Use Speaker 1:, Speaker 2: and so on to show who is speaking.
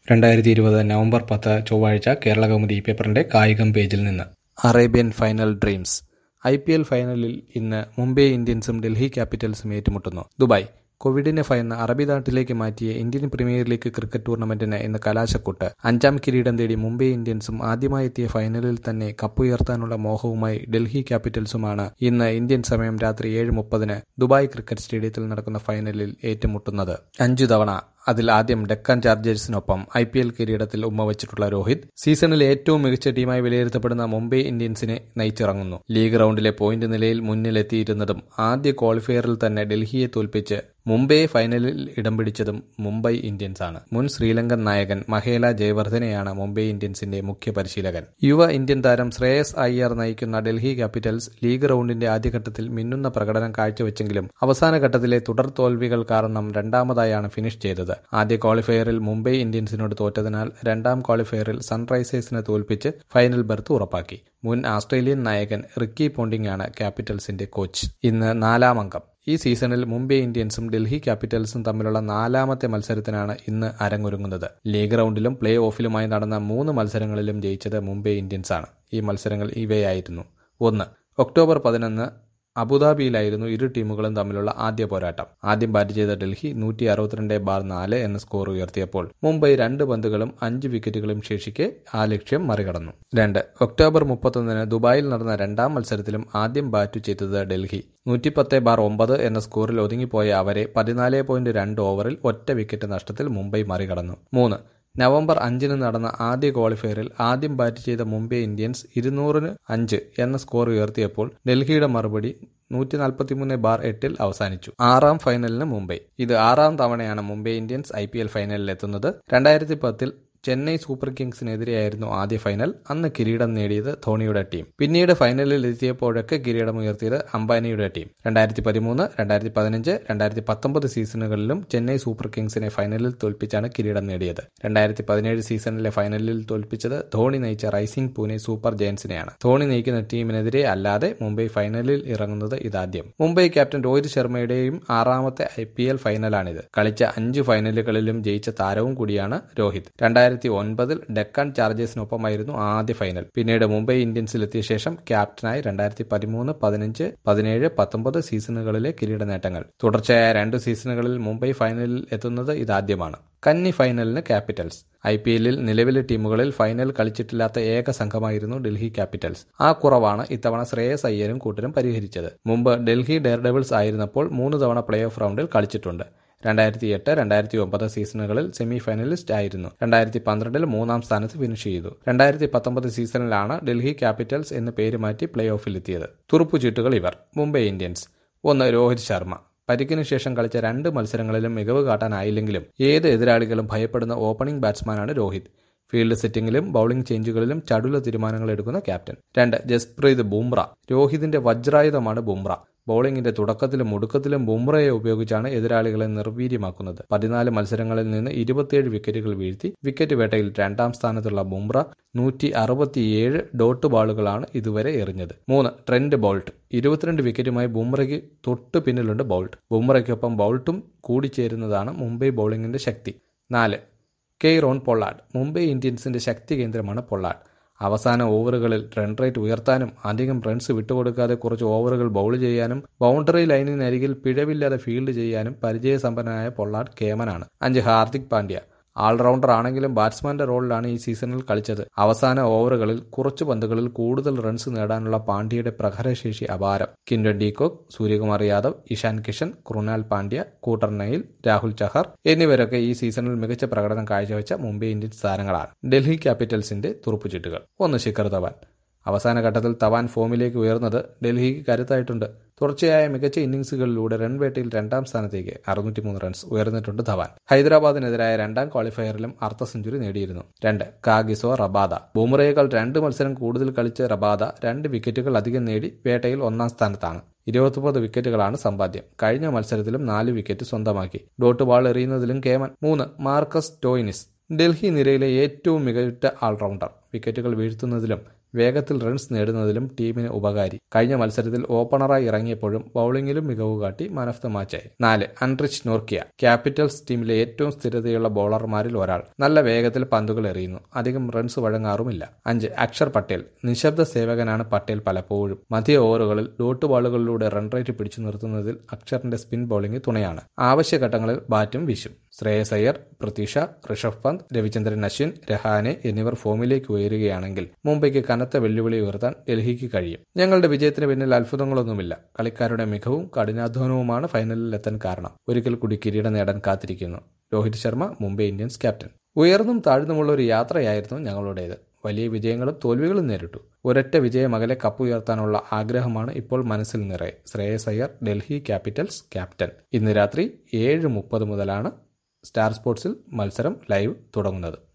Speaker 1: രണ്ടായിരത്തി ഇരുപത് നവംബർ പത്ത് ചൊവ്വാഴ്ച കേരളകൗമുദി പേപ്പറിന്റെ കായികം പേജിൽ നിന്ന് Arabian final dreams I P L ഫൈനലിൽ ഇന്ന് മുംബൈ ഇന്ത്യൻസും ഡൽഹി ക്യാപിറ്റൽസും ഏറ്റുമുട്ടുന്നു ദുബായ് കോവിഡിനെ ഭയന്ന് അറബി നാട്ടിലേക്ക് മാറ്റിയ ഇന്ത്യൻ പ്രീമിയർ ലീഗ് ക്രിക്കറ്റ് ടൂർണമെന്റിന് ഇന്ന് കലാശക്കൊട്ട് അഞ്ചാം കിരീടം തേടി മുംബൈ ഇന്ത്യൻസും ആദ്യമായി എത്തിയ ഫൈനലിൽ തന്നെ കപ്പുയർത്താനുള്ള മോഹവുമായി ഡൽഹി ക്യാപിറ്റൽസുമാണ് ഇന്ന് ഇന്ത്യൻ സമയം രാത്രി ഏഴ് മുപ്പതിന് ദുബായ് ക്രിക്കറ്റ് സ്റ്റേഡിയത്തിൽ നടക്കുന്ന ഫൈനലിൽ ഏറ്റുമുട്ടുന്നത് അഞ്ചു തവണ അതിൽ ആദ്യം ഡെക്കാൻ ചാർജേഴ്സിനൊപ്പം ഐ പി എൽ കിരീടത്തിൽ ഉമ്മവച്ചിട്ടുള്ള രോഹിത് സീസണിലെ ഏറ്റവും മികച്ച ടീമായി വിലയിരുത്തപ്പെടുന്ന മുംബൈ ഇന്ത്യൻസിനെ നയിച്ചിറങ്ങുന്നു ലീഗ് റൗണ്ടിലെ പോയിന്റ് നിലയിൽ മുന്നിലെത്തിയിരുന്നതും ആദ്യ ക്വാളിഫയറിൽ തന്നെ ഡൽഹിയെ തോൽപ്പിച്ച് മുംബൈയെ ഫൈനലിൽ ഇടം പിടിച്ചതും മുംബൈ ഇന്ത്യൻസ് ആണ് മുൻ ശ്രീലങ്കൻ നായകൻ മഹേല ജയവർദ്ധനെയാണ് മുംബൈ ഇന്ത്യൻസിന്റെ മുഖ്യ പരിശീലകൻ യുവ ഇന്ത്യൻ താരം ശ്രേയസ് അയ്യർ നയിക്കുന്ന ഡൽഹി ക്യാപിറ്റൽസ് ലീഗ് റൗണ്ടിന്റെ ആദ്യഘട്ടത്തിൽ മിന്നുന്ന പ്രകടനം കാഴ്ചവെച്ചെങ്കിലും അവസാന ഘട്ടത്തിലെ തുടർ തോൽവികൾ കാരണം രണ്ടാമതായാണ് ഫിനിഷ് ചെയ്തത് ആദ്യ ക്വാളിഫയറിൽ മുംബൈ ഇന്ത്യൻസിനോട് തോറ്റതിനാൽ രണ്ടാം ക്വാളിഫയറിൽ സൺറൈസേഴ്സിനെ തോൽപ്പിച്ച് ഫൈനൽ ബർത്ത് ഉറപ്പാക്കി മുൻ ആസ്ട്രേലിയൻ നായകൻ റിക്കി പോണ്ടിംഗ് ആണ് ക്യാപിറ്റൽസിന്റെ കോച്ച് ഇന്ന് നാലാം അംഗം ഈ സീസണിൽ മുംബൈ ഇന്ത്യൻസും ഡൽഹി ക്യാപിറ്റൽസും തമ്മിലുള്ള നാലാമത്തെ മത്സരത്തിനാണ് ഇന്ന് അരങ്ങൊരുങ്ങുന്നത് ലീഗ് റൗണ്ടിലും പ്ലേ ഓഫിലുമായി നടന്ന മൂന്ന് മത്സരങ്ങളിലും ജയിച്ചത് മുംബൈ ഇന്ത്യൻസ് ആണ് ഈ മത്സരങ്ങൾ ഇവയായിരുന്നു ഒന്ന് ഒക്ടോബർ പതിനൊന്ന് അബുദാബിയിലായിരുന്നു ഇരു ടീമുകളും തമ്മിലുള്ള ആദ്യ പോരാട്ടം ആദ്യം ബാറ്റ് ചെയ്ത ഡൽഹി നൂറ്റി അറുപത്തിരണ്ട് ബാർ നാല് എന്ന സ്കോർ ഉയർത്തിയപ്പോൾ മുംബൈ രണ്ട് പന്തുകളും അഞ്ച് വിക്കറ്റുകളും ശേഷിക്കെ ആ ലക്ഷ്യം മറികടന്നു രണ്ട് ഒക്ടോബർ മുപ്പത്തൊന്നിന് ദുബായിൽ നടന്ന രണ്ടാം മത്സരത്തിലും ആദ്യം ബാറ്റ് ചെയ്തത് ഡൽഹി നൂറ്റിപ്പത്ത് ബാർ ഒമ്പത് എന്ന സ്കോറിൽ ഒതുങ്ങിപ്പോയ അവരെ പതിനാല് പോയിന്റ് രണ്ട് ഓവറിൽ ഒറ്റ വിക്കറ്റ് നഷ്ടത്തിൽ മുംബൈ മറികടന്നു മൂന്ന് നവംബർ അഞ്ചിന് നടന്ന ആദ്യ ക്വാളിഫയറിൽ ആദ്യം ബാറ്റ് ചെയ്ത മുംബൈ ഇന്ത്യൻസ് ഇരുന്നൂറിന് അഞ്ച് എന്ന സ്കോർ ഉയർത്തിയപ്പോൾ ഡൽഹിയുടെ മറുപടി നൂറ്റി നാൽപ്പത്തിമൂന്ന് ബാർ എട്ടിൽ അവസാനിച്ചു ആറാം ഫൈനലിന് മുംബൈ ഇത് ആറാം തവണയാണ് Mumbai Indians I P L ഫൈനലിൽ എത്തുന്നത് രണ്ടായിരത്തി പത്തിൽ ചെന്നൈ സൂപ്പർ കിങ്സിനെതിരെയായിരുന്നു ആദ്യ ഫൈനൽ അന്ന് കിരീടം നേടിയത് ധോണിയുടെ ടീം പിന്നീട് ഫൈനലിൽ എത്തിയപ്പോഴൊക്കെ കിരീടം ഉയർത്തിയത് അംബാനിയുടെ ടീം രണ്ടായിരത്തി പതിമൂന്ന് രണ്ടായിരത്തി പതിനഞ്ച് രണ്ടായിരത്തി പത്തൊമ്പത് സീസണുകളിലും ചെന്നൈ സൂപ്പർ കിങ്സിനെ ഫൈനലിൽ തോൽപ്പിച്ചാണ് കിരീടം നേടിയത് രണ്ടായിരത്തി പതിനേഴ് സീസണിലെ ഫൈനലിൽ തോൽപ്പിച്ചത് ധോണി നയിച്ച റൈസിംഗ് പൂനെ സൂപ്പർ ജയൻസിനെയാണ് ധോണി നയിക്കുന്ന ടീമിനെതിരെ അല്ലാതെ മുംബൈ ഫൈനലിൽ ഇറങ്ങുന്നത് ഇതാദ്യം മുംബൈ ക്യാപ്റ്റൻ രോഹിത് ശർമ്മയുടെയും ആറാമത്തെ ഐ പി എൽ ഫൈനലാണിത് കളിച്ച അഞ്ച് ഫൈനലുകളിലും ജയിച്ച താരവും കൂടിയാണ് രോഹിത് രണ്ടായിരത്തി ഒൻപതിൽ ഡെക്കാൻ ചാർജേഴ്സിനൊപ്പമായിരുന്നു ആദ്യ ഫൈനൽ പിന്നീട് മുംബൈ ഇന്ത്യൻസിലെത്തിയ ശേഷം ക്യാപ്റ്റനായി രണ്ടായിരത്തി പതിമൂന്ന് പതിനഞ്ച് പതിനേഴ് പത്തൊമ്പത് സീസണുകളിലെ കിരീട നേട്ടങ്ങൾ തുടർച്ചയായ രണ്ട് സീസണുകളിൽ മുംബൈ ഫൈനലിൽ എത്തുന്നത് ഇതാദ്യമാണ് കന്നി ഫൈനലിന് ക്യാപിറ്റൽസ് ഐ പി എല്ലിൽ നിലവിലെ ടീമുകളിൽ ഫൈനൽ കളിച്ചിട്ടില്ലാത്ത ഏക സംഘമായിരുന്നു ഡൽഹി ക്യാപിറ്റൽസ് ആ കുറവാണ് ഇത്തവണ ശ്രേയസ് അയ്യരും കൂട്ടരും പരിഹരിച്ചത് മുമ്പ് ഡൽഹി ഡെയർഡെവിൾസ് ആയിരുന്നപ്പോൾ മൂന്ന് തവണ പ്ലേ ഓഫ് റൗണ്ടിൽ കളിച്ചിട്ടുണ്ട് രണ്ടായിരത്തി എട്ട് രണ്ടായിരത്തി ഒമ്പത് സീസണുകളിൽ സെമി ഫൈനലിസ്റ്റ് ആയിരുന്നു രണ്ടായിരത്തി പന്ത്രണ്ടിൽ മൂന്നാം സ്ഥാനത്ത് ഫിനിഷ് ചെയ്തു രണ്ടായിരത്തി പത്തൊമ്പത് സീസണിലാണ് ഡൽഹി ക്യാപിറ്റൽസ് എന്ന് പേര് മാറ്റി പ്ലേ ഓഫിലെത്തിയത് തുറുപ്പുചീട്ടുകൾ ഇവർ മുംബൈ ഇന്ത്യൻസ് ഒന്ന് രോഹിത് ശർമ്മ പരിക്കിന് ശേഷം കളിച്ച രണ്ട് മത്സരങ്ങളിലും മികവ് കാട്ടാനായില്ലെങ്കിലും ഏത് എതിരാളികളും ഭയപ്പെടുന്ന ഓപ്പണിംഗ് ബാറ്റ്സ്മാനാണ് രോഹിത് ഫീൽഡ് സെറ്റിംഗിലും ബൌളിംഗ് ചേഞ്ചുകളിലും ചടുല തീരുമാനങ്ങൾ എടുക്കുന്ന ക്യാപ്റ്റൻ രണ്ട് ജസ്പ്രീത് ബുംറ രോഹിതിന്റെ വജ്രായുധമാണ് ബുംറ ബൌളിംഗിന്റെ തുടക്കത്തിലും ഒടുക്കത്തിലും ബുംറയെ ഉപയോഗിച്ചാണ് എതിരാളികളെ നിർവീര്യമാക്കുന്നത് പതിനാല് മത്സരങ്ങളിൽ നിന്ന് ഇരുപത്തിയേഴ് വിക്കറ്റുകൾ വീഴ്ത്തി വിക്കറ്റ് വേട്ടയിൽ രണ്ടാം സ്ഥാനത്തുള്ള ബുംറ നൂറ്റി അറുപത്തിയേഴ് ഡോട്ട് ബാളുകളാണ് ഇതുവരെ എറിഞ്ഞത് മൂന്ന് ട്രെൻഡ് ബോൾട്ട് ഇരുപത്തിരണ്ട് വിക്കറ്റുമായി ബുംറയ്ക്ക് തൊട്ടു പിന്നിലുണ്ട് ബോൾട്ട് ബുംറയ്ക്കൊപ്പം ബോൾട്ടും കൂടിച്ചേരുന്നതാണ് മുംബൈ ബൌളിംഗിന്റെ ശക്തി നാല് കെയ്റോൺ പൊള്ളാഡ് മുംബൈ ഇന്ത്യൻസിന്റെ ശക്തി കേന്ദ്രമാണ് പൊള്ളാഡ് അവസാന ഓവറുകളിൽ റൺ റേറ്റ് ഉയർത്താനും അധികം റൺസ് വിട്ടുകൊടുക്കാതെ കുറച്ച് ഓവറുകൾ ബൗൾ ചെയ്യാനും ബൗണ്ടറി ലൈനിനരികിൽ പിഴവില്ലാതെ ഫീൽഡ് ചെയ്യാനും പരിചയസമ്പന്നനായ പൊള്ളാഡ് കേമനാണ് അഞ്ച് ഹാർദിക് പാണ്ഡ്യ ഓൾറൗണ്ടർ ആണെങ്കിലും ബാറ്റ്സ്മാന്റെ റോളിലാണ് ഈ സീസണിൽ കളിച്ചത് അവസാന ഓവറുകളിൽ കുറച്ചു പന്തുകളിൽ കൂടുതൽ റൺസ് നേടാനുള്ള പാണ്ഡ്യയുടെ പ്രഹരശേഷി അപാരം Quinton de Kock Suryakumar Yadav Ishan Kishan Krunal Pandya Coulter Nile Rahul Chahar എന്നിവരൊക്കെ ഈ സീസണിൽ മികച്ച പ്രകടനം കാഴ്ചവെച്ച മുംബൈ ഇന്ത്യൻസ് താരങ്ങളാണ് ഡൽഹി ക്യാപിറ്റൽസിന്റെ തുറുപ്പുചീട്ടുകൾ ഒന്ന് ശിഖർ ധവാൻ അവസാന ഘട്ടത്തിൽ തവാൻ ഫോമിലേക്ക് ഉയർന്നത് ഡൽഹിക്ക് കരുത്തായിട്ടുണ്ട് തുടർച്ചയായ മികച്ച ഇന്നിംഗ്സുകളിലൂടെ റൺ വേട്ടയിൽ രണ്ടാം സ്ഥാനത്തേക്ക് അറുന്നൂറ്റിമൂന്ന് റൺസ് ഉയർന്നിട്ടുണ്ട് ധവാൻ ഹൈദരാബാദിനെതിരായ രണ്ടാം ക്വാളിഫയറിലും അർദ്ധ സെഞ്ചുറി നേടിയിരുന്നു രണ്ട് കാഗിസോ റബാദ ബൂമറയേക്കാൾ രണ്ട് മത്സരം കൂടുതൽ കളിച്ച റബാദ രണ്ട് വിക്കറ്റുകൾ അധികം നേടി വേട്ടയിൽ ഒന്നാം സ്ഥാനത്താണ് ഇരുപത്തൊമ്പത് വിക്കറ്റുകളാണ് സമ്പാദ്യം കഴിഞ്ഞ മത്സരത്തിലും നാല് വിക്കറ്റ് സ്വന്തമാക്കി ഡോട്ട് ബാൾ എറിയുന്നതിലും കേമൻ മൂന്ന് മാർക്കസ് ടോയിനിസ് ഡൽഹി നിരയിലെ ഏറ്റവും മികച്ച ഓൾറൗണ്ടർ വിക്കറ്റുകൾ വീഴ്ത്തുന്നതിലും വേഗത്തിൽ റൺസ് നേടുന്നതിലും ടീമിന് ഉപകാരി കഴിഞ്ഞ മത്സരത്തിൽ ഓപ്പണറായി ഇറങ്ങിയപ്പോഴും ബൌളിംഗിലും മികവ് കാട്ടി മാൻ ഓഫ് ദ മാച്ചായി നാല് അൻറിച്ച് നോർക്കിയ ക്യാപിറ്റൽസ് ടീമിലെ ഏറ്റവും സ്ഥിരതയുള്ള ബൌളർമാരിൽ ഒരാൾ നല്ല വേഗത്തിൽ പന്തുകൾ എറിയുന്നു അധികം റൺസ് വഴങ്ങാറുമില്ല അഞ്ച് അക്ഷർ പട്ടേൽ നിശബ്ദ സേവകനാണ് പട്ടേൽ പലപ്പോഴും മധ്യ ഓവറുകളിൽ ഡോട്ട് ബോളുകളിലൂടെ റൺ റേറ്റ് പിടിച്ചു നിർത്തുന്നതിൽ അക്ഷറിന്റെ സ്പിൻ ബൌളിംഗ് തുണയാണ് ആവശ്യഘട്ടങ്ങളിൽ ബാറ്റും വീശും ശ്രേയസ് അയ്യർ പ്രതീഷ ഋഷഭ് പന്ത് രവിചന്ദ്രൻ അശ്വിൻ രഹാനെ എന്നിവർ ഫോമിലേക്ക് ഉയരുകയാണെങ്കിൽ മുംബൈക്ക് കനത്ത വെല്ലുവിളി ഉയർത്താൻ ഡൽഹിക്ക് കഴിയും ഞങ്ങളുടെ വിജയത്തിന് പിന്നിൽ അത്ഭുതങ്ങളൊന്നുമില്ല കളിക്കാരുടെ മികവും കഠിനാധ്വാനവുമാണ് ഫൈനലിൽ എത്താൻ കാരണം ഒരിക്കൽ കൂടി കിരീടം നേടാൻ കാത്തിരിക്കുന്നു രോഹിത് ശർമ്മ മുംബൈ ഇന്ത്യൻസ് ക്യാപ്റ്റൻ ഉയർന്നും താഴ്ന്നുമുള്ള ഒരു യാത്രയായിരുന്നു ഞങ്ങളുടേത് വലിയ വിജയങ്ങളും തോൽവികളും നേരിട്ടു ഒരൊറ്റ വിജയമകലെ കപ്പ് ഉയർത്താനുള്ള ആഗ്രഹമാണ് ഇപ്പോൾ മനസ്സിൽ നിറയെ ശ്രേയസ് അയ്യർ ഡൽഹി ക്യാപിറ്റൽസ് ക്യാപ്റ്റൻ ഇന്ന് രാത്രി ഏഴ് മുപ്പത് മുതലാണ് സ്റ്റാർ സ്പോർട്സിൽ മത്സരം ലൈവ് തുടങ്ങുന്നത്